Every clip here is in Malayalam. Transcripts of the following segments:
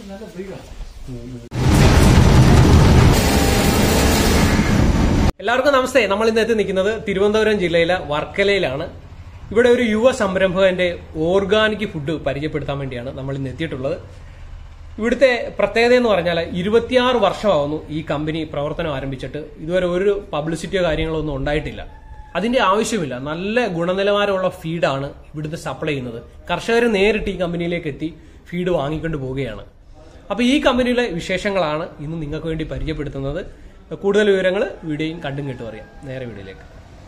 എല്ലാവർക്കും നമസ്തേ നമ്മൾ ഇന്ന് എത്തി നിൽക്കുന്നത് തിരുവനന്തപുരം ജില്ലയിലെ വർക്കലയിലാണ് ഇവിടെ ഒരു യുവ സംരംഭകന്റെ ഓർഗാനിക് ഫുഡ് പരിചയപ്പെടുത്താൻ വേണ്ടിയാണ് നമ്മൾ ഇന്ന് എത്തിയിട്ടുള്ളത് ഇവിടുത്തെ പ്രത്യേകത എന്ന് പറഞ്ഞാൽ ഇരുപത്തിയാറ് വർഷമാവുന്നു ഈ കമ്പനി പ്രവർത്തനം ആരംഭിച്ചിട്ട് ഇതുവരെ ഒരു പബ്ലിസിറ്റിയോ കാര്യങ്ങളോ ഒന്നും ഉണ്ടായിട്ടില്ല അതിന്റെ ആവശ്യമില്ല നല്ല ഗുണനിലവാരമുള്ള ഫീഡാണ് ഇവിടുത്തെ സപ്ലൈ ചെയ്യുന്നത് കർഷകർ നേരിട്ട് ഈ കമ്പനിയിലേക്ക് എത്തി ഫീഡ് വാങ്ങിക്കൊണ്ട് പോവുകയാണ് അപ്പൊ ഈ കമ്പനിയിലെ വിശേഷങ്ങളാണ് ഇന്ന് നിങ്ങൾക്ക് വേണ്ടി പരിചയപ്പെടുത്തുന്നത് കൂടുതൽ വിവരങ്ങൾ വീഡിയോയും കണ്ടും കേട്ടും അറിയാം നേരെ വീഡിയോയിലേക്ക്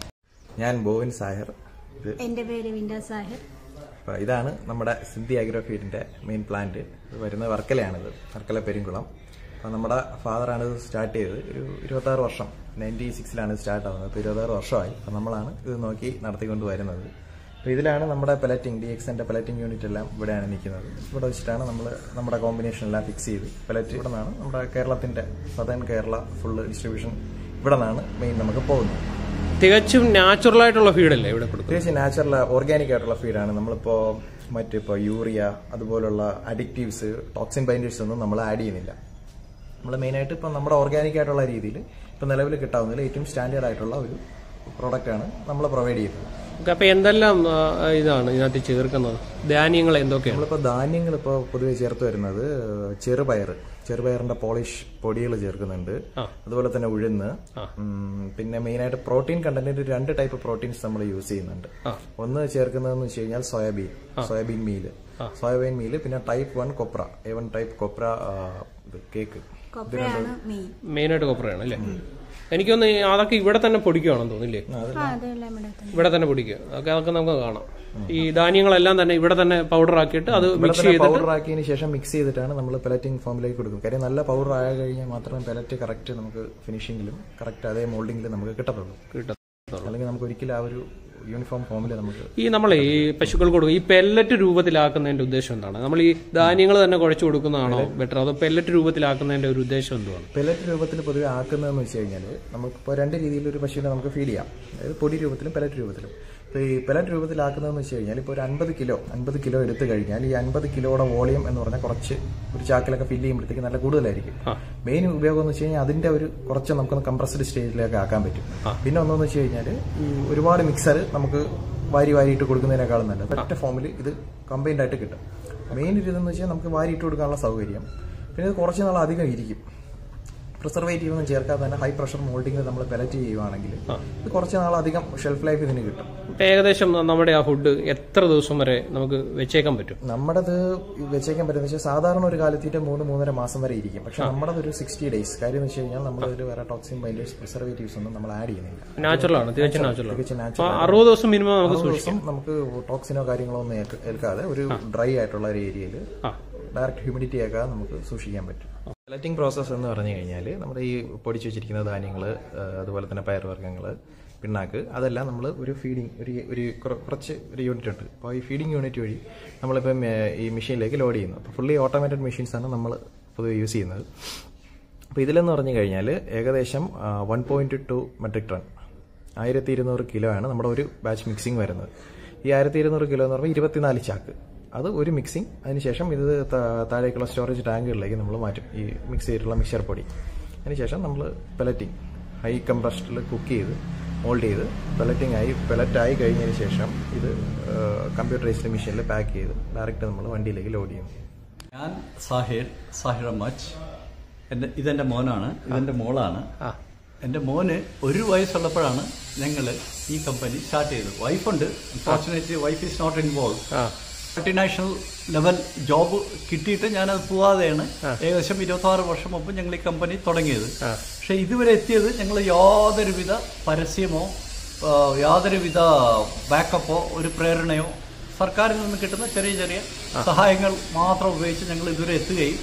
ഞാൻ ബോവിൻ സാഹിർ ഇത് എന്റെ പേര് വിൻഡ സാഹിർ ഇപ്പൊ ഇതാണ് നമ്മുടെ സിന്ധി അഗ്രോഫീഡിന്റെ മെയിൻ പ്ലാന്റ് ഇത് വരുന്നത് വർക്കലയാണിത് വർക്കല പെരുങ്കുളം അപ്പോൾ നമ്മുടെ ഫാദറാണ് ഇത് സ്റ്റാർട്ട് ചെയ്തത് ഒരു ഇരുപത്താറ് വർഷം നയൻറ്റി സിക്സിലാണ് സ്റ്റാർട്ട് ആവുന്നത് ഇപ്പോൾ ഇരുപത്താറ് വർഷമായി അപ്പോൾ നമ്മളാണ് ഇത് നോക്കി നടത്തിക്കൊണ്ട് വരുന്നത് അപ്പോൾ ഇതിലാണ് നമ്മുടെ പെലറ്റിംഗ് ഡി എക്സിന്റെ പെലറ്റിംഗ് യൂണിറ്റ് എല്ലാം ഇവിടെയാണ് നിൽക്കുന്നത് ഇവിടെ വെച്ചിട്ടാണ് നമ്മൾ നമ്മുടെ കോമ്പിനേഷൻ എല്ലാം ഫിക്സ് ചെയ്ത് പെലറ്റ് ഇവിടെ നിന്നാണ് നമ്മുടെ കേരളത്തിന്റെ സദേൺ കേരള ഫുള്ള് ഡിസ്ട്രിബ്യൂഷൻ ഇവിടെ നിന്നാണ് മെയിൻ നമുക്ക് പോകുന്നത് തികച്ചും നാച്ചുറൽ ആയിട്ടുള്ള ഫീഡല്ലേ ഇവിടെ കൊടുക്കുന്നത് പ്രത്യേകിച്ച് നാച്ചുറൽ ഓർഗാനിക് ആയിട്ടുള്ള ഫീഡാണ് നമ്മളിപ്പോ മറ്റിപ്പോ യൂറിയ അതുപോലുള്ള അഡിക്റ്റീവ്സ് ടോക്സിൻ ബൈൻഡേഴ്സ് ഒന്നും നമ്മൾ ആഡ് ചെയ്യുന്നില്ല നമ്മൾ മെയിനായിട്ട് ഇപ്പം നമ്മുടെ ഓർഗാനിക് ആയിട്ടുള്ള രീതിയിൽ ഇപ്പം നിലവിൽ കിട്ടാവുന്നതിൽ ഏറ്റവും സ്റ്റാൻഡേർഡ് ആയിട്ടുള്ള ഒരു പ്രോഡക്റ്റാണ് നമ്മൾ പ്രൊവൈഡ് ചെയ്യുന്നത് അപ്പൊ എന്തെല്ലാം ആ, ഇതാണ് ഇതിനകത്ത് ചേർക്കുന്നത് ധാന്യങ്ങൾ എന്തൊക്കെയാണ് നമ്മളിപ്പോൾ ധാന്യങ്ങൾ ഇപ്പോൾ പൊതുവെ ചേർത്ത് വരുന്നത് ചെറുപയർ ചെറുപയറിന്റെ പോളിഷ് പൊടികൾ ചേർക്കുന്നുണ്ട് അതുപോലെ തന്നെ ഉഴുന്ന് ഉം, പിന്നെ മെയിനായിട്ട് പ്രോട്ടീൻ കണ്ടന്റിന്റെ രണ്ട് ടൈപ്പ് പ്രോട്ടീൻസ് നമ്മൾ യൂസ് ചെയ്യുന്നുണ്ട് ഒന്ന് ചേർക്കുന്നതെന്ന് വെച്ച് കഴിഞ്ഞാൽ soyabean soyabean meal soyabean meal പിന്നെ ടൈപ്പ് വൺ കൊപ്ര എ വൺ ടൈപ്പ് കൊപ്ര ആ, ഇത് കേക്ക് കൊപ്രയാണ് മെയിൻ മെയിനായിട്ട് കൊപ്രയാണ് അല്ലേ എനിക്കൊന്ന് അതൊക്കെ ഇവിടെ തന്നെ പൊടിക്കുകയാണെന്ന് തോന്നില്ലേ ആ അതെല്ലാം ഇവിടെ തന്നെ ഇവിടെ തന്നെ പൊടിക്കുക അതൊക്കെ അതൊക്കെ നമുക്ക് കാണാം ഈ ധാന്യങ്ങളെല്ലാം തന്നെ ഇവിടെ തന്നെ പൗഡർ ആക്കിയിട്ട് അത് മിക്സ് ചെയ്ത് പൗഡർ ആക്കിയതിന് ശേഷം മിക്സ് ചെയ്തിട്ടാണ് നമ്മൾ പെലറ്റിംഗ് ഫോമിലേക്ക് കൊടുക്കും കാര്യം നല്ല പൗഡർ ആയ കഴിഞ്ഞാൽ മാത്രമേ പെലറ്റ് കറക്റ്റ് നമുക്ക് ഫിനിഷിംഗിലും കറക്റ്റ് അതേ മോൾഡിംഗിലും നമുക്ക് കിട്ടത്തുള്ളൂ കിട്ടും അല്ലെങ്കിൽ നമുക്ക് ഒരിക്കലും ആ ഒരു യൂണിഫോം ഫോമിൽ നമുക്ക് ഈ നമ്മളെ ഈ പശുക്കൾ കൊടുക്കും ഈ പെല്ലറ്റ് രൂപത്തിലാക്കുന്നതിന്റെ ഉദ്ദേശം എന്താണ് നമ്മൾ ഈ ധാന്യങ്ങൾ തന്നെ കുഴച്ചു കൊടുക്കുന്നതാണോ ബെറ്റർ അതോ പെല്ലറ്റ് രൂപത്തിലാക്കുന്നതിന്റെ ഒരു ഉദ്ദേശം എന്തുവാണ് പെലറ്റ് രൂപത്തിൽ പൊതുവെ ആക്കുന്നതെന്ന് വെച്ച് കഴിഞ്ഞാൽ നമുക്കിപ്പോൾ രണ്ട് രീതിയിൽ ഒരു പശുവിനെ നമുക്ക് ഫീഡ് ചെയ്യാം അതായത് പൊടി രൂപത്തിലും പെലറ്റ് രൂപത്തിലും ഇപ്പോൾ ഈ പെലറ്റ് രൂപത്തിലാക്കുന്നതെന്ന് വെച്ച് കഴിഞ്ഞാൽ ഇപ്പോൾ ഒരു അൻപത് കിലോ അൻപത് കിലോ എടുത്തു കഴിഞ്ഞാൽ ഈ അൻപത് കിലോയുടെ വോളിയം എന്ന് പറഞ്ഞാൽ കുറച്ച് ഒരു ചാക്കിലൊക്കെ ഫില്ല് ചെയ്യുമ്പോഴത്തേക്ക് നല്ല കൂടുതലായിരിക്കും മെയിൻ ഉപയോഗം എന്ന് വെച്ച് കഴിഞ്ഞാൽ അതിന്റെ ഒരു കുറച്ച് നമുക്കൊന്ന് കംപ്രസ്ഡ് സ്റ്റേജിലേക്ക് ആക്കാൻ പറ്റും പിന്നെ ഒന്നെന്ന് വെച്ച് കഴിഞ്ഞാൽ ഈ ഒരുപാട് മിക്സർ നമുക്ക് വാരി വാരിയിട്ട് കൊടുക്കുന്നതിനേക്കാളും നല്ലത് ഒറ്റ ഫോമിൽ ഇത് കമ്പൈൻഡ് ആയിട്ട് കിട്ടും മെയിൻ ഒരു ഇതെന്ന് വെച്ചാൽ നമുക്ക് വാരിയിട്ട് കൊടുക്കാനുള്ള സൗകര്യം പിന്നെ ഇത് കുറച്ച് നാൾ അധികം ഇരിക്കും പ്രിസർവേറ്റീവ് ഒന്നും ചേർക്കാതെ തന്നെ ഹൈ പ്രഷർ മോൾഡിംഗ് നമ്മൾ പെലറ്റ് ചെയ്യുവാണെങ്കിൽ ഇത് കുറച്ച് നാൾ അധികം ഷെൽഫ് ലൈഫ് ഇതിന് കിട്ടും ഇപ്പൊ ഏകദേശം നമ്മുടെ ആ ഫുഡ് എത്ര ദിവസം വരെ നമുക്ക് വെച്ചേക്കാൻ പറ്റും നമ്മുടേത് വെച്ചേക്കാൻ പറ്റുന്ന വെച്ചാൽ സാധാരണ ഒരു കാലത്തിന്റെ മൂന്ന് മൂന്നര മാസം വരെ ഇരിക്കും പക്ഷെ നമ്മുടെ ഒരു സിക്സ്റ്റി ഡേയ്സ് കാര്യം എന്ന് വെച്ച് കഴിഞ്ഞാൽ നമ്മൾ ഒരു വേറെ ടോക്സിൻ ബൈൻഡേഴ്സ് പ്രിസർവേറ്റീവ്സ് ഒന്നും നമ്മൾ ആഡ് ചെയ്യുന്നില്ല നാച്ചുറൽ ആണ് തികച്ചും നാച്ചുറൽ തികച്ചും അപ്പൊ നാച്ചുറൽ അറുപത് ദിവസം മിനിമം നമുക്ക് അറുപത് ദിവസം നമുക്ക് ടോക്സിനോ കാര്യങ്ങളോ ഒന്നും ഏൽക്ക- ഏൽക്കാതെ ഒരു ഡ്രൈ ആയിട്ടുള്ള ഒരു ഏരിയയിൽ ആ. ഡയറക്റ്റ് ഹ്യൂമിഡിറ്റി ആക്കാതെ നമുക്ക് സൂക്ഷിക്കാൻ പറ്റും പെലറ്റിംഗ് പ്രോസസ്സ് എന്ന് പറഞ്ഞു കഴിഞ്ഞാൽ നമ്മുടെ ഈ പൊടിച്ചു വെച്ചിരിക്കുന്ന ധാന്യങ്ങൾ അതുപോലെ തന്നെ പയറുവർഗ്ഗങ്ങൾ പിണ്ണാക്ക് അതെല്ലാം നമ്മൾ ഒരു ഫീഡിങ് ഒരു ഒരു കുറ- കുറച്ച് ഒരു യൂണിറ്റ് ഉണ്ട് അപ്പോൾ ഈ ഫീഡിംഗ് യൂണിറ്റ് വഴി നമ്മളിപ്പം ഏഹ്, ഈ മെഷീനിലേക്ക് ലോഡ് ചെയ്യുന്നു അപ്പോൾ ഫുള്ളി ഓട്ടോമാറ്റഡ് മെഷീൻസ് ആണ് നമ്മൾ പൊതുവെ യൂസ് ചെയ്യുന്നത് അപ്പോൾ ഇതിലെന്ന് പറഞ്ഞു കഴിഞ്ഞാൽ ഏകദേശം one point two metric ton ആയിരത്തി ഇരുന്നൂറ് കിലോ ആണ് നമ്മുടെ ഒരു ബാച്ച് മിക്സിംഗ് വരുന്നത് ഈ ആയിരത്തി ഇരുന്നൂറ് കിലോ എന്ന് പറയുമ്പോൾ ഇരുപത്തിനാല് ചാക്ക് അത് ഒരു മിക്സിംഗ് അതിനുശേഷം ഇത് താ- താഴേക്കുള്ള സ്റ്റോറേജ് ടാങ്കുകളിലേക്ക് നമ്മൾ മാറ്റും ഈ മിക്സ് ചെയ്തിട്ടുള്ള മിക്സർ പൊടി അതിനുശേഷം നമ്മൾ പെലറ്റിംഗ് ഹൈ കംപ്രസ്റ്റിൽ കുക്ക് ചെയ്ത് മോൾഡ് ചെയ്ത് പെലറ്റിംഗ് ആയി പെലറ്റായി കഴിഞ്ഞതിന് ശേഷം ഇത് കമ്പ്യൂട്ടറൈസ്ഡ് മെഷീനിൽ പാക്ക് ചെയ്ത് ഡയറക്റ്റ് നമ്മൾ വണ്ടിയിലേക്ക് ലോഡ് ചെയ്യുന്നു ഞാൻ സാഹിർ സാഹിർ അമ്മച്ച് എൻ്റെ ഇതെൻ്റെ മോനാണ് ഇതെൻ്റെ മോളാണ് എൻ്റെ മോന് ഒരു വയസ്സുള്ളപ്പോഴാണ് ഞങ്ങൾ ഈ കമ്പനി സ്റ്റാർട്ട് ചെയ്തത് വൈഫുണ്ട് unfortunately wife is not involve multinational level job കിട്ടിയിട്ട് ഞാനത് പോവാതെയാണ് ഏകദേശം ഇരുപത്തി ആറ് വർഷം മുമ്പ് ഞങ്ങൾ ഈ കമ്പനി തുടങ്ങിയത് പക്ഷെ ഇതുവരെ എത്തിയത് ഞങ്ങൾ യാതൊരുവിധ പരസ്യമോ ആ, യാതൊരുവിധ ബാക്കപ്പോ ഒരു പ്രേരണയോ സർക്കാരിൽ നിന്ന് കിട്ടുന്ന ചെറിയ ചെറിയ സഹായങ്ങൾ മാത്രം ഉപയോഗിച്ച് ഞങ്ങൾ ഇതുവരെ എത്തുകയും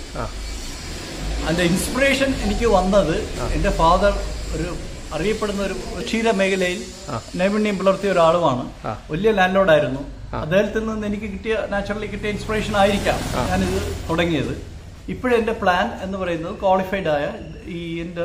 അതിന്റെ ഇൻസ്പിറേഷൻ എനിക്ക് വന്നത് എന്റെ ഫാദർ ഒരു അറിയപ്പെടുന്ന ഒരു ക്ഷീര മേഖലയിൽ നൈപുണ്യം പുലർത്തിയ ഒരാളുമാണ് വലിയ ലാൻഡ് ലോഡായിരുന്നു അദ്ദേഹത്തിൽ നിന്ന് എനിക്ക് കിട്ടിയ നാച്ചുറലി കിട്ടിയ ഇൻസ്പിറേഷൻ ആയിരിക്കാം ഞാനിത് തുടങ്ങിയത് ഇപ്പോഴെന്റെ പ്ലാൻ എന്ന് പറയുന്നത് ക്വാളിഫൈഡ് ആയ ഈ എന്റെ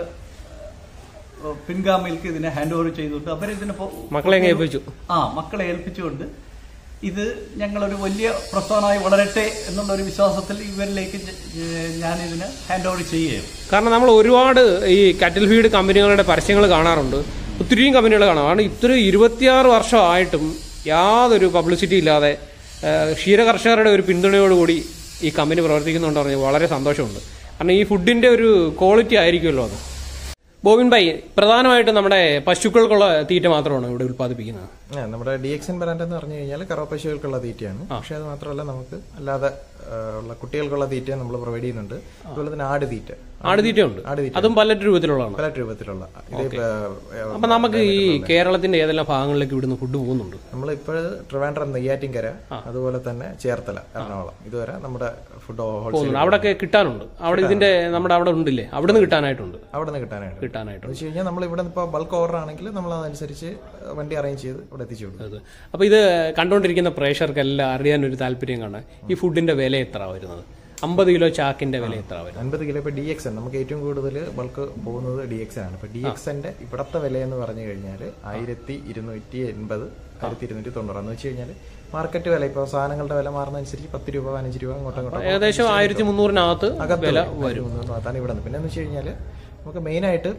ഏഹ്, പിൻഗാമികൾക്ക് ഇതിനെ ഹാൻഡ് ഓവർ ചെയ്തുകൊണ്ട് അവരിതിനെ പോ- മക്കളെ അങ്ങ് ഏൽപ്പിച്ചു ആ മക്കളെ ഏൽപ്പിച്ചുകൊണ്ട് ഇത് ഞങ്ങളൊരു വലിയ പ്രസ്ഥാനമായി വളരട്ടെ എന്നുള്ള ഒരു വിശ്വാസത്തിൽ ഇവരിലേക്ക് ഞാൻ ഇതിന് ഹാൻഡ് ഓവർ ചെയ്യുകയും കാരണം നമ്മൾ ഒരുപാട് ഈ കാറ്റിൽ ഫീഡ് കമ്പനികളുടെ പരസ്യങ്ങൾ കാണാറുണ്ട് ഒത്തിരിയും കമ്പനികൾ കാണാം കാരണം ഇത്ര ഇരുപത്തിയാറ് വർഷമായിട്ടും യാതൊരു പബ്ലിസിറ്റി ഇല്ലാതെ ആ, ക്ഷീരകർഷകരുടെ ഒരു പിന്തുണയോടുകൂടി ഈ കമ്പനി പ്രവർത്തിക്കുന്നുണ്ടെന്ന് പറഞ്ഞാൽ വളരെ സന്തോഷമുണ്ട് കാരണം ഈ ഫുഡിന്റെ ഒരു ക്വാളിറ്റി ആയിരിക്കുമല്ലോ അത് ബോബിൻ ഭായി പ്രധാനമായിട്ടും നമ്മുടെ പശുക്കൾക്കുള്ള തീറ്റ മാത്രമാണ് ഇവിടെ ഉൽപ്പാദിപ്പിക്കുന്നത് ആ, നമ്മുടെ ഡി എക്സ് എൻ ബ്രാൻഡ് എന്ന് പറഞ്ഞു കഴിഞ്ഞാൽ കറവപ്പശുക്കൾക്കുള്ള തീറ്റയാണ് പക്ഷെ അത് മാത്രമല്ല നമുക്ക് അല്ലാതെ ആ, ഉള്ള കുട്ടികൾക്കുള്ള തീറ്റ നമ്മൾ പ്രൊവൈഡ് ചെയ്യുന്നുണ്ട് അതുപോലെ തന്നെ ആട് തീറ്റ ആടുതീറ്റയുണ്ട് ആടുതീറ്റ. അതും പല രൂപത്തിലുള്ളതാണ് പല രൂപത്തിലുള്ള ഇത് അപ്പൊ നമുക്ക് ഈ കേരളത്തിന്റെ ഏതെല്ലാം ഭാഗങ്ങളിലേക്ക് ഇവിടുന്ന് ഫുഡ് പോകുന്നുണ്ട് നമ്മളിപ്പോൾ ട്രിവാൻഡ്രം നെയ്യാറ്റിൻകര അതുപോലെ തന്നെ ചേർത്തല എറണാകുളം ഇതുവരെ നമ്മുടെ ഫുഡ് ഹോൾസെയിൽ പോകുന്നുണ്ട് അവിടെയൊക്കെ കിട്ടാനുണ്ട് അവിടെ ഇതിന്റെ നമ്മുടെ അവിടെ ഉണ്ടില്ലേ അവിടെ നിന്ന് കിട്ടാനായിട്ടുണ്ട് അവിടെ നിന്ന് കിട്ടാനായിട്ട് കിട്ടാനായിട്ടുണ്ട് എന്ന് വെച്ച് കഴിഞ്ഞാൽ നമ്മൾ ഇവിടെ ഇപ്പോൾ ബൾക്ക് ഓർഡർ ആണെങ്കിൽ നമ്മൾ അതനുസരിച്ച് വണ്ടി അറേഞ്ച് ചെയ്ത് ഇവിടെ എത്തിച്ചു കൊടുക്കും അത് അപ്പൊ ഇത് കണ്ടുകൊണ്ടിരിക്കുന്ന പ്രേക്ഷകർക്കെല്ലാം അറിയാൻ ഒരു താല്പര്യം കാണാൻ ഈ ഫുഡിന്റെ വില എത്ര വരുന്നത് അമ്പത് കിലോ ചാക്കിന്റെ വില എത്ര വരും അൻപത് കിലോ ഇപ്പോൾ ഡി എക്സ് എൻ നമുക്ക് ഏറ്റവും കൂടുതൽ ബൾക്ക് പോകുന്നത് ഡി എക്സ് ആണ് ഇപ്പോൾ ഡി എക്സ് എൻ്റെ ഇവിടത്തെ വില എന്ന് പറഞ്ഞു കഴിഞ്ഞാൽ ആയിരത്തി ഇരുന്നൂറ്റി എൺപത് ആയിരത്തി ഇരുന്നൂറ്റി തൊണ്ണൂറ് എന്ന് വെച്ച് കഴിഞ്ഞാൽ മാർക്കറ്റ് വില ഇപ്പോൾ സാധനങ്ങളുടെ വില മാറുന്നതനുസരിച്ച് പത്ത് രൂപ പതിനഞ്ച് രൂപ അങ്ങോട്ടും ഇങ്ങോട്ടും ഏകദേശം ആയിരത്തി മുന്നൂറിനകത്ത് വില വരും അതാണ് ഇവിടെ നിന്ന് പിന്നെ എന്ന് വെച്ച് കഴിഞ്ഞാൽ നമുക്ക് മെയിനായിട്ട്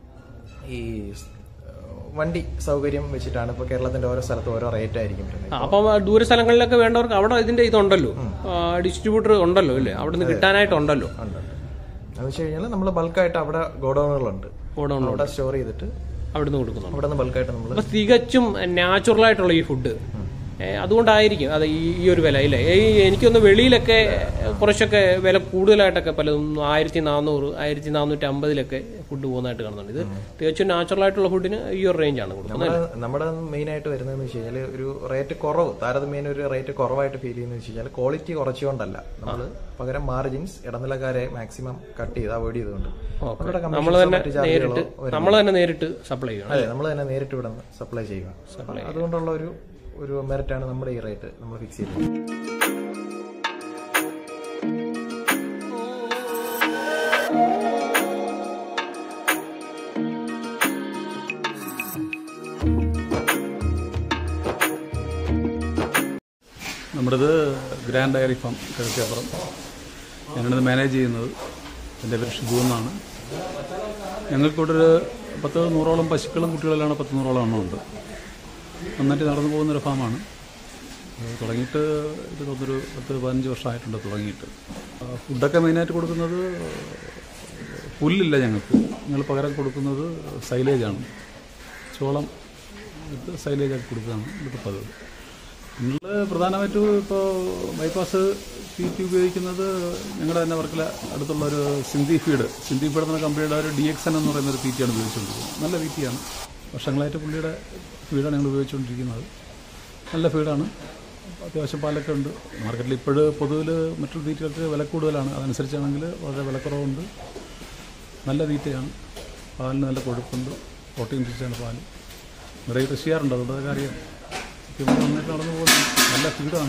ഈ സ്- വണ്ടി സൗകര്യം വെച്ചിട്ടാണ് ഇപ്പോൾ കേരളത്തിന്റെ ഓരോ സ്ഥലത്തും ഓരോ റേറ്റ് ആയിരിക്കും വരുന്നത് ആ, അപ്പം ദൂര സ്ഥലങ്ങളിലൊക്കെ വേണ്ടവർക്ക് അവിടെ ഇതിന്റെ ഇതുണ്ടല്ലോ ഡിസ്ട്രിബ്യൂട്ടർ ഉണ്ടല്ലോ അല്ലേ അവിടെ നിന്ന് കിട്ടാനായിട്ടുണ്ടല്ലോ ഉണ്ട് എന്ന് വെച്ച് കഴിഞ്ഞാൽ നമ്മൾ ബൾക്കായിട്ട് അവിടെ ഗോഡൗണുകളുണ്ട് ഗോഡൗൺ അവിടെ സ്റ്റോർ ചെയ്തിട്ട് അവിടെ നിന്ന് കൊടുക്കുന്നുണ്ട് അവിടെ നിന്ന് ബൾക്കായിട്ട് നമ്മൾ അപ്പൊ തികച്ചും നാച്ചുറൽ ആയിട്ടുള്ള ഈ ഫുഡ് ഏ, അതുകൊണ്ടായിരിക്കും അത് ഈ ഈ ഒരു വില ഇല്ലേ ഈ എനിക്കൊന്ന് വെളിയിലൊക്കെ കുറച്ചൊക്കെ വില കൂടുതലായിട്ടൊക്കെ പലതും ആയിരത്തി നാനൂറ് ആയിരത്തി നാനൂറ്റി അമ്പതിലൊക്കെ ഫുഡ് പോകുന്നതായിട്ട് കാണുന്നുണ്ട് ഇത് തികച്ചും നാച്ചുറൽ ആയിട്ടുള്ള ഫുഡിന് ഈ ഒരു റേഞ്ചാണ് കൊടുക്കുന്നത് നമ്മുടെ നമ്മുടെ മെയിൻ ആയിട്ട് വരുന്നതെന്ന് വെച്ച് കഴിഞ്ഞാൽ ഒരു റേറ്റ് കുറവ് താരതമ്യേന ഒരു റേറ്റ് കുറവായിട്ട് ഫീൽ ചെയ്യുന്നത് വെച്ച് കഴിഞ്ഞാൽ ക്വാളിറ്റി കുറച്ചുകൊണ്ടല്ല നമ്മൾ പകരം മാർജിൻസ് ഇടനിലക്കാരെ മാക്സിമം കട്ട് ചെയ്ത് അവോയ്ഡ് ചെയ്തുകൊണ്ട് അവരുടെ നമ്മൾ commissions തന്നെ മറ്റ് chargeകളോ നേരിട്ട് വരും. നമ്മൾ തന്നെ നേരിട്ട് സപ്ലൈ ചെയ്യണം അതെ നമ്മൾ തന്നെ നേരിട്ട് ഇവിടെ സപ്ലൈ ചെയ്യുക അതുകൊണ്ടുള്ള ഒരു ഒരു മെറിറ്റാണ് നമ്മുടെ ഈ റേറ്റ് നമ്മൾ ഫിക്സ് ചെയ്തത് നമ്മുടേത് ഗ്രാൻഡ് ഡയറി ഫാം കിഴക്കേപ്പുറം ഞാനിത് മാനേജ് ചെയ്യുന്നത് എൻ്റെ പേര് ഷിബു എന്നാണ് ഞങ്ങൾക്കിവിടെ ഒരു പത്ത് നൂറോളം പശുക്കളും കുട്ടികളെല്ലാം പത്ത് നൂറോളം എണ്ണമുണ്ട് നന്നായിട്ട് നടന്നു പോകുന്നൊരു ഫാമാണ് ഇത് തുടങ്ങിയിട്ട് ഇത് തോന്നുന്നൊരു പത്ത് പതിനഞ്ച് വർഷമായിട്ടുണ്ട് തുടങ്ങിയിട്ട് ആ, ഫുഡൊക്കെ മെയിനായിട്ട് കൊടുക്കുന്നത് പുല്ലില്ല ഞങ്ങൾക്ക് ഞങ്ങൾ പകരം കൊടുക്കുന്നത് സൈലേജാണ് ചോളം ഇത് സൈലേജാക്കി കൊടുക്കുകയാണ് ഇവിടുത്തെ പതിവ് നിങ്ങൾ പ്രധാനമായിട്ടും ഇപ്പോൾ ബൈപ്പാസ് തീറ്റി ഉപയോഗിക്കുന്നത് ഞങ്ങളുടെ തന്നെ വർക്കിൽ അടുത്തുള്ള ഒരു സിന്ധി ഫീഡ് സിന്ധി ഫീഡ് എന്ന കമ്പനിയുടെ ഒരു ഡി എക്സ് എൻ എന്ന് പറയുന്ന ഒരു തീറ്റയാണ് ഉപയോഗിച്ചുകൊണ്ടിരിക്കുന്നത് നല്ല തീറ്റയാണ് വർഷങ്ങളായിട്ട് പുള്ളിയുടെ ഫീഡാണ് ഞങ്ങൾ ഉപയോഗിച്ചുകൊണ്ടിരിക്കുന്നത് നല്ല ഫീഡാണ് അത്യാവശ്യം പാലൊക്കെ ഉണ്ട് മാർക്കറ്റിൽ ഇപ്പോൾ പൊതുവിൽ മറ്റുള്ള തീറ്റകൾക്ക് വില കൂടുതലാണ് അതനുസരിച്ചാണെങ്കിൽ വളരെ വിലക്കുറവുണ്ട് നല്ല തീറ്റയാണ് പാലിന് നല്ല കൊഴുപ്പുണ്ട് പ്രോട്ടീൻ റിച്ചാണ് പാൽ നിറയെ കൃഷി ചെയ്യാറുണ്ട് അതുകൊണ്ട് അതൊക്കെ അറിയാം ഇപ്പോൾ നന്നായിട്ട് നടന്നു പോകുന്നു നല്ല ഫീഡാണ്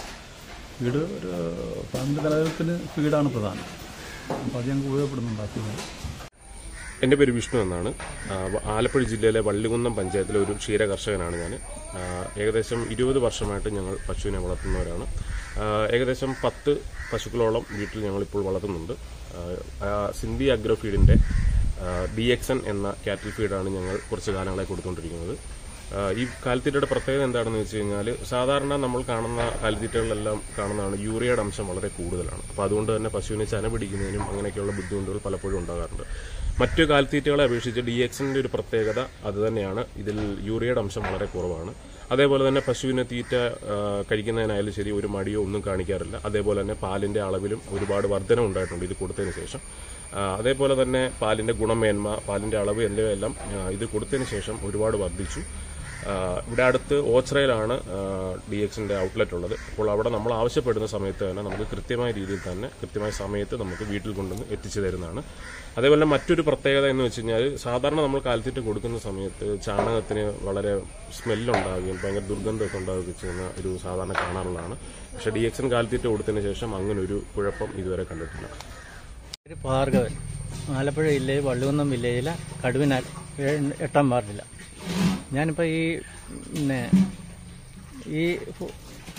ഫീഡ് ഒരു ഫാമിൻ്റെ നിലനിൽപ്പിന് ഫീഡാണ് പ്രധാനം അപ്പോൾ അത് ഞങ്ങൾക്ക് ഉപയോഗപ്പെടുന്നുണ്ട് ആ ഫീഡ് എൻ്റെ പേര് വിഷ്ണു എന്നാണ് ആ, വ- ആലപ്പുഴ ജില്ലയിലെ വള്ളികുന്നം പഞ്ചായത്തിലെ ഒരു ക്ഷീര കർഷകനാണ് ഞാൻ ആ, ഏകദേശം ഇരുപത് വർഷമായിട്ട് ഞങ്ങൾ പശുവിനെ വളർത്തുന്നവരാണ് ആ, ഏകദേശം പത്ത് പശുക്കളോളം വീട്ടിൽ ഞങ്ങളിപ്പോൾ വളർത്തുന്നുണ്ട് ആ, ആ, സിന്ധി അഗ്രോ ഫീഡിൻ്റെ ഡി എക്സ് എൻ എന്ന കാറ്റിൽ ഫീഡാണ് ഞങ്ങൾ കുറച്ച് കാലങ്ങളായി കൊടുത്തുകൊണ്ടിരിക്കുന്നത് ആ, ഈ കാലിത്തീറ്റയുടെ പ്രത്യേകത എന്താണെന്ന് വെച്ച് കഴിഞ്ഞാൽ സാധാരണ നമ്മൾ കാണുന്ന കാലിത്തീറ്റകളിലെല്ലാം കാണുന്നതാണ് യൂറിയയുടെ അംശം വളരെ കൂടുതലാണ് അപ്പോൾ അതുകൊണ്ട് തന്നെ പശുവിനെ ചന പിടിക്കുന്നതിനും അങ്ങനെയൊക്കെയുള്ള ബുദ്ധിമുട്ടുകൾ പലപ്പോഴും ഉണ്ടാകാറുണ്ട് മറ്റു കാലിത്തീറ്റകളെ അപേക്ഷിച്ച് ഡി എക്സിന്റെ ഒരു പ്രത്യേകത അത് തന്നെയാണ് ഇതിൽ യൂറിയയുടെ അംശം വളരെ കുറവാണ് അതേപോലെ തന്നെ പശുവിന് തീറ്റ ആ, കഴിക്കുന്നതിനായാലും ശരി ഒരു മടിയോ ഒന്നും കാണിക്കാറില്ല അതേപോലെ തന്നെ പാലിന്റെ അളവിലും ഒരുപാട് വർധന ഉണ്ടായിട്ടുണ്ട് ഇത് കൊടുത്തതിന് ശേഷം ആ, അതേപോലെ തന്നെ പാലിന്റെ ഗുണമേന്മ പാലിന്റെ അളവ് എന്നിവയെല്ലാം ആ, ഇത് കൊടുത്തതിന് ശേഷം ഒരുപാട് വർദ്ധിച്ചു ആ, ഇവിടെ അടുത്ത് ഓച്ചിറയിലാണ് ഡി എക്സിന്റെ ഔട്ട്ലെറ്റ് ഉള്ളത് അപ്പോൾ അവിടെ നമ്മൾ ആവശ്യപ്പെടുന്ന സമയത്ത് തന്നെ നമുക്ക് കൃത്യമായ രീതിയിൽ തന്നെ കൃത്യമായ സമയത്ത് നമുക്ക് വീട്ടിൽ കൊണ്ടുവന്ന് എത്തിച്ചു തരുന്നതാണ് അതേപോലെ മറ്റൊരു പ്രത്യേകത എന്ന് വെച്ച് കഴിഞ്ഞാൽ സാധാരണ നമ്മൾ കാലിത്തീറ്റ കൊടുക്കുന്ന സമയത്ത് ചാണകത്തിന് വളരെ സ്മെല്ലുണ്ടാവുകയും ഭയങ്കര ദുർഗന്ധമൊക്കെ ഉണ്ടാവുകയും ചെയ്യുന്ന ഒരു സാധാരണ കാണാറുള്ളതാണ് പക്ഷേ ഡി എക്സിൻ കാലിത്തീറ്റ കൊടുത്തതിന് ശേഷം അങ്ങനെ ഒരു കുഴപ്പം ഇതുവരെ കണ്ടിട്ടില്ല പേര് ഭാർഗവൻ ആലപ്പുഴ ജില്ലയിൽ വള്ളികുന്നം വില്ലേജിലെ കടുവിനാൽ ഏഴ്- എട്ടാം വാർഡില ഞാനിപ്പോൾ ഈ പിന്നെ ഈ ഫു-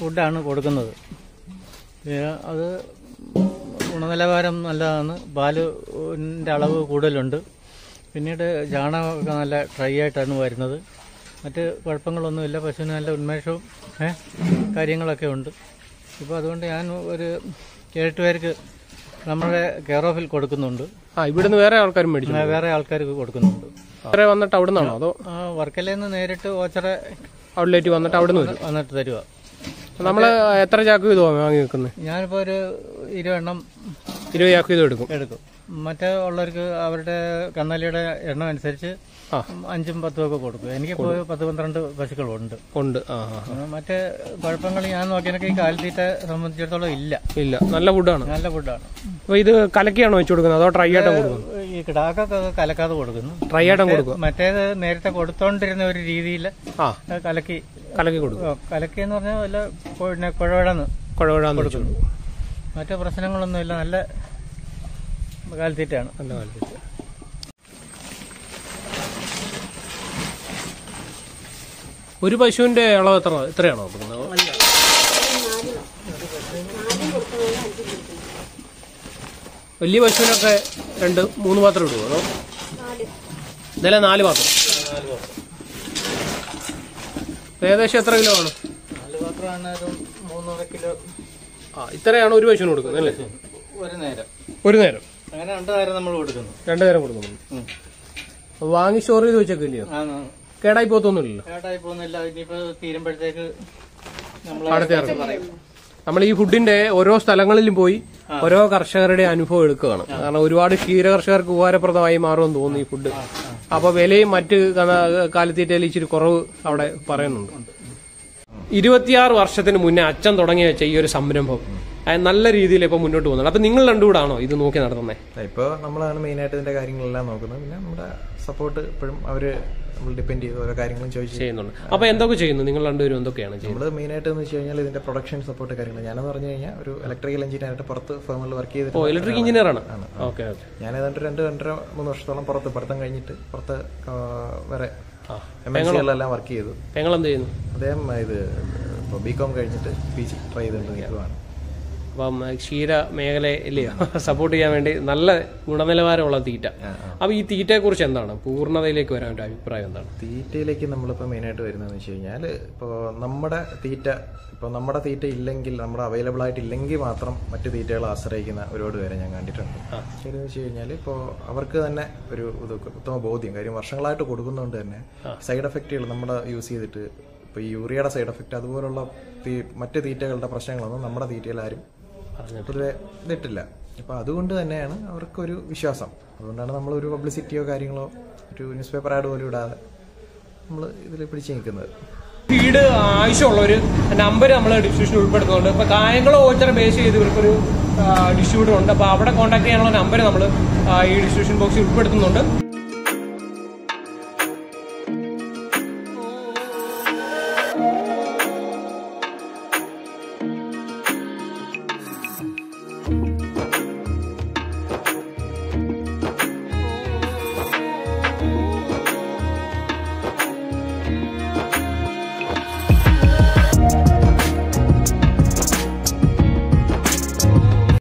ഫുഡാണ് കൊടുക്കുന്നത് ഏ, അത് ഗുണനിലവാരം നല്ലതാണ് പാലിൻ്റെ അളവ് കൂടുതലുണ്ട് പിന്നീട് ചാണകമൊക്കെ നല്ല ഡ്രൈ ആയിട്ടാണ് വരുന്നത് മറ്റ് കുഴപ്പങ്ങളൊന്നുമില്ല പശുവിന് നല്ല ഉന്മേഷവും ഏ, കാര്യങ്ങളൊക്കെ ഉണ്ട് ഇപ്പോൾ അതുകൊണ്ട് ഞാൻ ഒരു ഏഴെട്ട് പേർക്ക് നമ്മുടെ കെയർ ഓഫിൽ കൊടുക്കുന്നുണ്ട് ആ ഇവിടുന്ന് വേറെ ആൾക്കാരും മേടിച്ചു ആ, വേറെ ആൾക്കാർക്ക് കൊടുക്കുന്നുണ്ട് വേറെ വന്നിട്ട് അവിടെ നിന്നാണോ അതോ ആ, വർക്കലയിൽ നിന്ന് നേരിട്ട് ഓച്ചറ ഔട്ട്ലെറ്റ് വന്നിട്ട് അവിടെ നിന്ന് വരും വന്നിട്ട് തരുക നമ്മള് എത്ര ചാക്ക് ഇത് വാങ്ങി വെക്കുന്നത് ഞാനിപ്പോൾ ഒരു ഇരുവെണ്ണം ഇരുപത് ചാക്ക് ഇത് എടുക്കും എടുക്കും മറ്റേ ഉള്ളവർക്ക് അവരുടെ കന്നാലിയുടെ എണ്ണം അനുസരിച്ച് ആ. അഞ്ചും പത്തും ഒക്കെ കൊടുക്കും എനിക്കിപ്പോൾ പത്ത് പന്ത്രണ്ട് പശുക്കളുണ്ട് ഉണ്ട് ആ ആ ആ. ആ, മറ്റേ കുഴപ്പങ്ങൾ ഞാൻ നോക്കിയതിനൊക്കെ ഈ കാലിത്തീറ്റ സംബന്ധിച്ചിടത്തോളം ഇല്ല ഇല്ല നല്ല ഫുഡാണ് നല്ല ഫുഡാണ് അപ്പൊ ഇത് കലക്കിയാണോ വെച്ചു കൊടുക്കുന്നത് അതോ ഡ്രൈ ആയിട്ടാണ് കൊടുക്കുന്നത് ഈ കിടാക്കൊക്കെ കലക്കാതെ കൊടുക്കുന്നു ഡ്രൈ ആയിട്ടും കൊടുക്കുക മറ്റേത് നേരത്തെ കൊടുത്തോണ്ടിരുന്ന ഒരു രീതിയിൽ ആ കലക്കി കലക്കി കൊടുക്കും ഓ, കലക്കി എന്ന് പറഞ്ഞാൽ വല്ല പിന്നെ കുഴവഴന്ന് കുഴവഴാന്ന് വെച്ചു കൊടുക്കും മറ്റു പ്രശ്നങ്ങളൊന്നുമില്ല നല്ല കാലിത്തീറ്റയാണ് നല്ല കാലത്ത് ഒരു പശുവിന്റെ അളവ് എത്ര ഇത്രയാണോ കൊടുക്കുന്നത് വലിയ പശുവിനൊക്കെ രണ്ട് മൂന്ന് പാത്രം ഇടുവോ അതോ ഇതെല്ലാം നാല് പാത്രം ഏകദേശം എത്ര കിലോ ആണ് നാല് പാത്രമാണ് ഒരു മൂന്നര കിലോ ആ ഇത്രയാണ് ഒരു പശുവിന് കൊടുക്കുന്നത് അല്ലേ ഒരു നേരം ഒരു നേരം അങ്ങനെ രണ്ട് നേരം നമ്മൾ കൊടുക്കുന്നു രണ്ടു നേരം കൊടുക്കുന്നുണ്ട് അപ്പൊ വാങ്ങി സ്റ്റോർ ചെയ്ത് വെച്ചൊക്കെ ഇല്ലയോ ആണ് കേടായി പോത്തൊന്നുമില്ലല്ലോ കേട്ടായി പോകുന്നില്ല ഇനിയിപ്പോ തീരുമ്പോഴത്തേക്ക് നമ്മൾ അടുത്ത ഇറക്കും നമ്മൾ ഈ ഫുഡിന്റെ ഓരോ സ്ഥലങ്ങളിലും പോയി ഓരോ കർഷകരുടെ അനുഭവം എടുക്കുകയാണ് കാരണം ഒരുപാട് ക്ഷീര കർഷകർക്ക് ഉപകാരപ്രദമായി മാറുമെന്ന് തോന്നുന്നു ഈ ഫുഡ് അപ്പൊ വിലയും മറ്റ് കന- കാലിത്തീറ്റയിൽ ഇച്ചിരി കുറവ് അവിടെ പറയുന്നുണ്ട് ഇരുപത്തിയാറ് വർഷത്തിന് മുന്നേ അച്ഛൻ തുടങ്ങി വെച്ച ഈ ഒരു സംരംഭം അത് നല്ല രീതിയിൽ ഇപ്പൊ മുന്നോട്ട് പോകുന്നുണ്ട് അപ്പൊ നിങ്ങൾ രണ്ടുകൂടാണോ ഇത് നോക്കി നടത്തുന്നത് ഇപ്പോൾ നമ്മളാണ് മെയിനായിട്ട് ഇതിന്റെ കാര്യങ്ങളെല്ലാം നോക്കുന്നത് പിന്നെ നമ്മുടെ സപ്പോർട്ട് ഇപ്പോഴും അവര് നമ്മൾ ഡിപ്പെൻഡ് ചെയ്ത് ഓരോ കാര്യങ്ങളും ചോദിച്ചു ചെയ്യുന്നുണ്ട് അപ്പൊ എന്തൊക്കെ ചെയ്യുന്നു നിങ്ങൾ രണ്ടുപേരും എന്തൊക്കെയാണ് ചെയ്യുന്നത് നമ്മൾ മെയിനായിട്ട് എന്ന് വെച്ച് കഴിഞ്ഞാൽ ഇതിന്റെ പ്രൊഡക്ഷൻ സപ്പോർട്ട് കാര്യങ്ങൾ ഞാനെന്ന് പറഞ്ഞു കഴിഞ്ഞാൽ ഒരു ഇലക്ട്രിക്കൽ എഞ്ചിനീയറായിട്ട് പുറത്ത് ഫേമിൽ വർക്ക് ഓ ചെയ്തിട്ട് ഇലക്ട്രിക് എഞ്ചിനീയർ ആണ് ഓക്കെ ഓക്കെ ഞാൻ ഏതാണ്ട് രണ്ട് രണ്ടര മൂന്ന് വർഷത്തോളം പുറത്ത് പഠിത്തം കഴിഞ്ഞിട്ട് പുറത്ത് ആ, വേറെ ആ. എം എൻ സികളിലെല്ലാം വർക്ക് ചെയ്തു പെങ്ങൾ എന്ത് ചെയ്യുന്നു അദ്ദേഹം ഇത് ഇപ്പോൾ ബി കോം കഴിഞ്ഞിട്ട് പി ജി ട്രൈ ചെയ്തുകൊണ്ട് നിൽക്കുവാണ് അപ്പം ക്ഷീര മേഖലയിലെയോ സപ്പോർട്ട് ചെയ്യാൻ വേണ്ടി നല്ല ഗുണനിലവാരമുള്ള തീറ്റ അപ്പൊ ഈ തീറ്റയെ കുറിച്ച് എന്താണ് പൂർണ്ണതയിലേക്ക് വരാൻ ഒരു അഭിപ്രായം എന്താണ് തീറ്റയിലേക്ക് നമ്മളിപ്പോൾ മെയിനായിട്ട് വരുന്നതെന്ന് വെച്ച് കഴിഞ്ഞാൽ ഇപ്പോൾ നമ്മുടെ തീറ്റ ഇപ്പോൾ നമ്മുടെ തീറ്റ ഇല്ലെങ്കിൽ നമ്മുടെ അവൈലബിൾ ആയിട്ടില്ലെങ്കിൽ മാത്രം മറ്റു തീറ്റകളെ ആശ്രയിക്കുന്ന ഒരുപാട് പേരെ ഞാൻ കണ്ടിട്ടുണ്ട് ശരിയെന്ന് വെച്ച് കഴിഞ്ഞാൽ ഇപ്പോൾ അവർക്ക് തന്നെ ഒരു ഇത് ഉത്തമ ബോധ്യം കാര്യം വർഷങ്ങളായിട്ട് കൊടുക്കുന്നതുകൊണ്ട് തന്നെ സൈഡ് എഫക്റ്റുകൾ നമ്മുടെ യൂസ് ചെയ്തിട്ട് ഇപ്പോൾ ഈ യൂറിയയുടെ സൈഡ് എഫക്റ്റ് അതുപോലുള്ള തീ- മറ്റ് തീറ്റകളുടെ പ്രശ്നങ്ങളൊന്നും നമ്മുടെ തീറ്റയിൽ ആരും പൊതുവെ ഇതിട്ടില്ല അപ്പോൾ അതുകൊണ്ട് തന്നെയാണ് അവർക്കൊരു വിശ്വാസം അതുകൊണ്ടാണ് നമ്മൾ ഒരു പബ്ലിസിറ്റിയോ കാര്യങ്ങളോ ഒരു ന്യൂസ് പേപ്പർ ആഡ് പോലും ഇടാതെ നമ്മൾ ഇതിൽ പിടിച്ചു നിൽക്കുന്നത് ഫീഡ് ആവശ്യമുള്ളവർ നമ്പർ നമ്മൾ ഡിസ്ട്രിബ്യൂഷൻ ഉൾപ്പെടുത്തുന്നുണ്ട് ഇപ്പൊ കായംകുളം ഓച്ചറ ബേസ് ചെയ്ത് ഇവർക്കൊരു ഡിസ്ട്രിബ്യൂട്ടർ ഉണ്ട് അപ്പൊ അവിടെ കോൺടാക്ട് ചെയ്യാനുള്ള നമ്പർ നമ്മൾ ഈ ഡിസ്ട്രിബ്യൂഷൻ ബോക്സിൽ ഉൾപ്പെടുത്തുന്നുണ്ട്